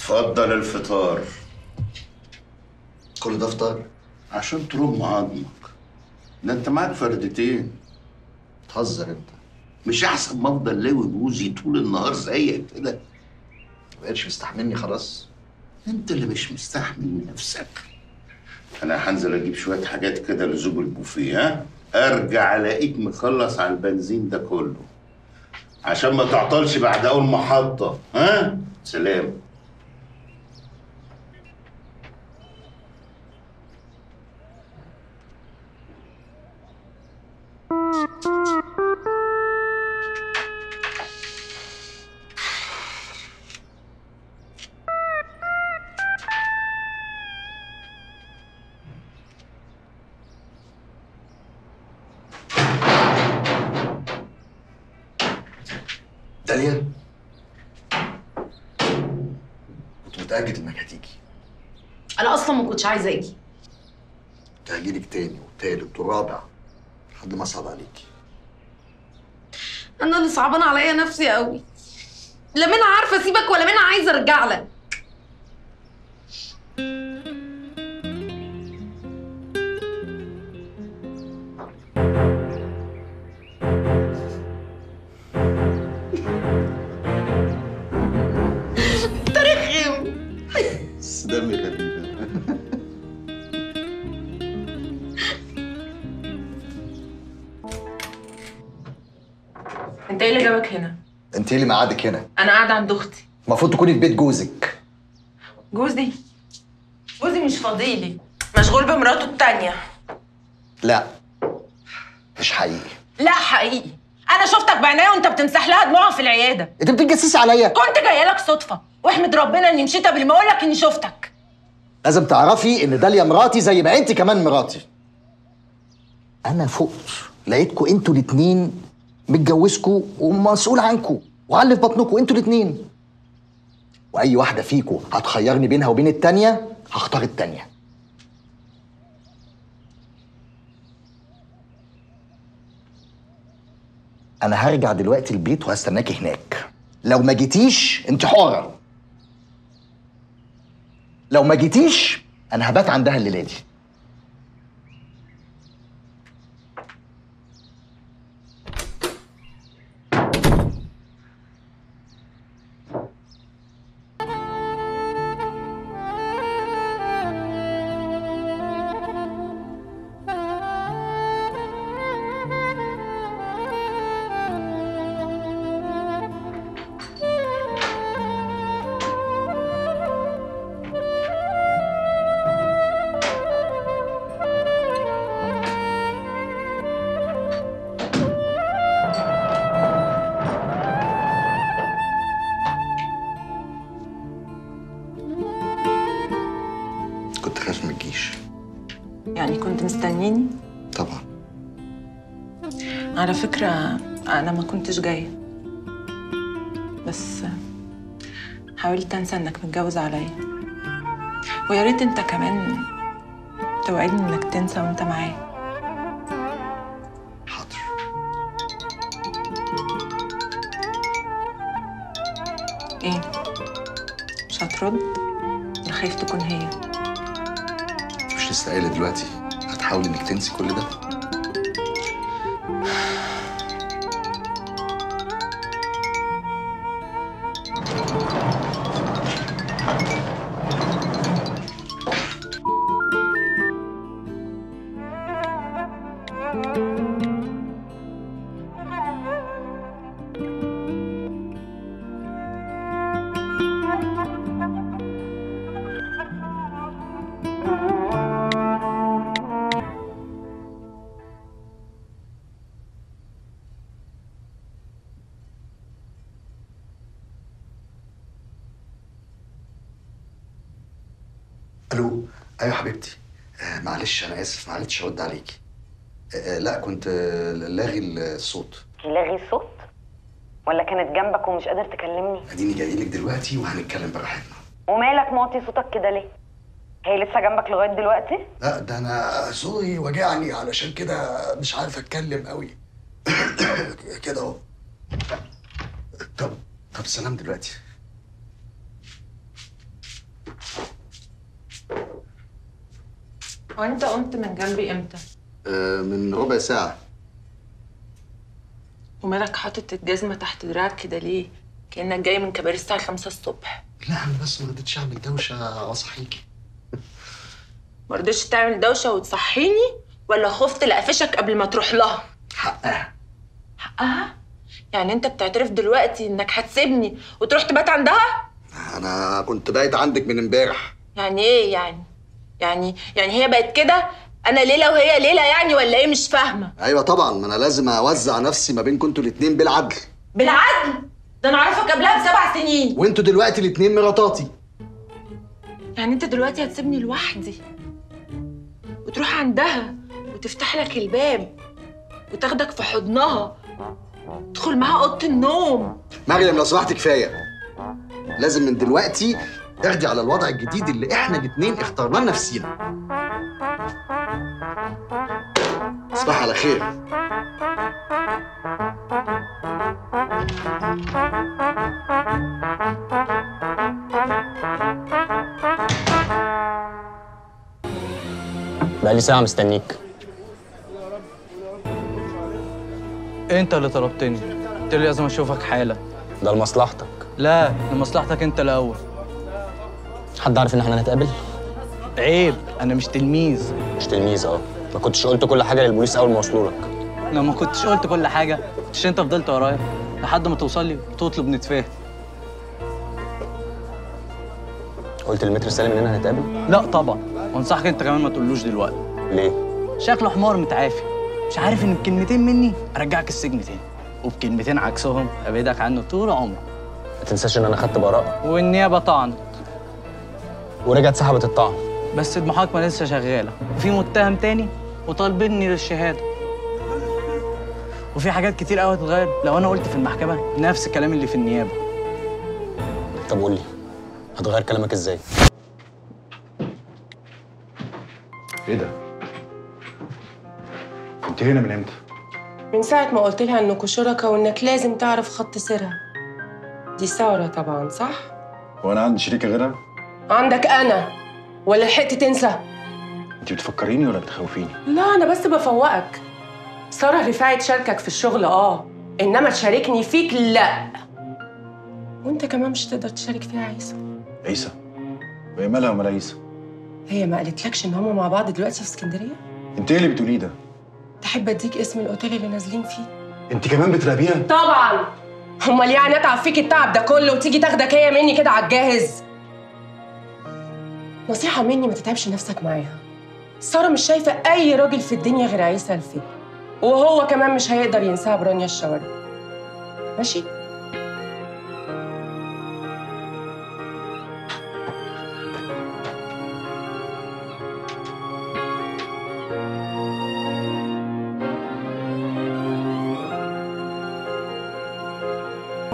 اتفضل الفطار كل ده فطار عشان ترم عظمك ده انت معاك فردتين تهزر انت مش احسن ما افضل لاوي بوزي طول النهار زيك كده مبقتش مستحملني خلاص انت اللي مش مستحمل نفسك انا هنزل اجيب شويه حاجات كده لزوج البوفيه ها ارجع الاقيك مخلص على البنزين ده كله عشان ما تعطلش بعد اول محطه ها سلام داليا كنت متأكد انك هتيجي انا اصلا ما كنتش عايزه اجي كنت هجيلك تاني وتالت ورابع لحد ما اصعب عليكي انا اللي صعبان عليا نفسي قوي لا منها عارفه اسيبك ولا منها عايزه ارجع لك انت رخم بس دمي خفيف انت ايه اللي جابك هنا؟ انت ايه اللي مقعدك هنا؟ انا قاعده عند اختي المفروض تكوني في بيت جوزك جوزي جوزي مش فاضيلي مشغول بمراته التانية لا مش حقيقي لا حقيقي انا شفتك بعينيا وانت بتمسح لها دموعها في العياده انت بتتجسسي عليا كنت جايه لك صدفه واحمد ربنا اني مشيت قبل ما اقول لك اني شفتك لازم تعرفي ان داليا مراتي زي ما انت كمان مراتي انا فقت لقيتكوا انتوا الاتنين متجوزكوا ومسؤول عنكوا وعلي في بطنكوا انتوا الاتنين واي واحده فيكوا هتخيرني بينها وبين التانيه هختار التانيه انا هرجع دلوقتي البيت وهستناكي هناك لو ما جيتيش انت حره لو ما جيتيش انا هبات عندها الليله دي كنت خايف ما تجيش يعني كنت مستنيني طبعا على فكره انا ما كنتش جايه بس حاولت انسى انك متجوز عليا ويا ريت انت كمان توعدني انك تنسى وانت معايا حاضر ايه مش هترد ولا خايف تكون هي مش لسه قايله دلوقتي هتحاولي انك تنسي كل ده الو ايوه حبيبتي آه معلش انا اسف ما عرفتش ارد عليكي آه آه، لا كنت آه لاغي الصوت لاغي الصوت ولا كانت جنبك ومش قادر تكلمني اديني جاي لك دلوقتي وهنتكلم براحتنا ومالك موطي صوتك كده ليه هي لسه جنبك لغايه دلوقتي لا ده انا صوتي وجعني علشان كده مش عارف اتكلم قوي كده اهو طب طب سلام دلوقتي هو انت قمت من جنبي امتى آه من ربع ساعه ومالك حاطط الجزمه تحت دراعك كده ليه كانك جاي من كباري الساعه 5 الصبح لا انا بس ما رضيتش اعمل دوشه واصحيكي ما رضيتش تعمل دوشه وتصحيني ولا خفت لقفشك قبل ما تروح لها حقها حقها يعني انت بتعترف دلوقتي انك هتسيبني وتروح تبات عندها انا كنت بايت عندك من امبارح يعني ايه يعني يعني يعني هي بقت كده انا ليله وهي ليله يعني ولا ايه مش فاهمه ايوه طبعا ما انا لازم اوزع نفسي ما بينكم انتوا الاتنين بالعدل بالعدل ده انا عارفك قبلها بسبع سنين وانتوا دلوقتي الاتنين مراتاتي يعني انت دلوقتي هتسيبني لوحدي وتروح عندها وتفتح لك الباب وتاخدك في حضنها تدخل معاها اوضه النوم مريم لو سمحت كفايه لازم من دلوقتي تاخدي على الوضع الجديد اللي احنا الاتنين اخترناه لنفسينا تصبح على خير بقالي ساعة مستنيك انت اللي طلبتني قلت لي لازم اشوفك حالا ده لمصلحتك لا لمصلحتك انت الاول حد عارف ان احنا هنتقابل؟ عيب انا مش تلميذ مش تلميذ اهو ما كنتش قلت كل حاجة للبوليس أول ما وصلوا لك انا ما كنتش قلت كل حاجه كنتش انت فضلت ورايا لحد ما توصل لي وتطلب نتفاهم قلت للمتر سالم اننا هنتقابل؟ لا طبعا وانصحك انت كمان ما تقولوش دلوقتي ليه؟ شكله حمار متعافي مش عارف ان بكلمتين مني ارجعك السجن تاني وبكلمتين عكسهم ابعدك عنه طول عمرك ما تنساش ان انا خدت براءة والنيابه طعنت ورجعت سحبت الطعن بس المحاكمه لسه شغاله وفي متهم تاني وطالبيني للشهاده وفي حاجات كتير قوي هتتغير لو انا قلت في المحكمه نفس الكلام اللي في النيابه طب قول لي هتغير كلامك ازاي؟ ايه ده؟ انت هنا من امتى؟ من ساعة ما قلت لها انكوا شركاء وانك لازم تعرف خط سيرها دي سارة طبعا صح؟ هو انا عندي شريكه غيرها؟ عندك انا ولا لحقت تنسى؟ انت بتفكريني ولا بتخوفيني؟ لا انا بس بفوقك سارة رفاعي تشاركك في الشغل اه انما تشاركني فيك لا وانت كمان مش هتقدر تشارك فيها عيسى عيسى وهي مالها ومال عيسى؟ هي ما قالتلكش ان هما مع بعض دلوقتي في اسكندرية؟ انت ايه اللي بتقوليه ده؟ تحب اديك اسم الاوتيل اللي نازلين فيه؟ انت كمان بتراقبيها؟ طبعا امال يعني اتعب فيك التعب ده كله وتيجي تاخدك هي مني كده على الجاهز نصيحة مني ما تتعبش نفسك معاها سارة مش شايفة أي راجل في الدنيا غير عيسى الفيل وهو كمان مش هيقدر ينساها برانيا الشوارع ماشي؟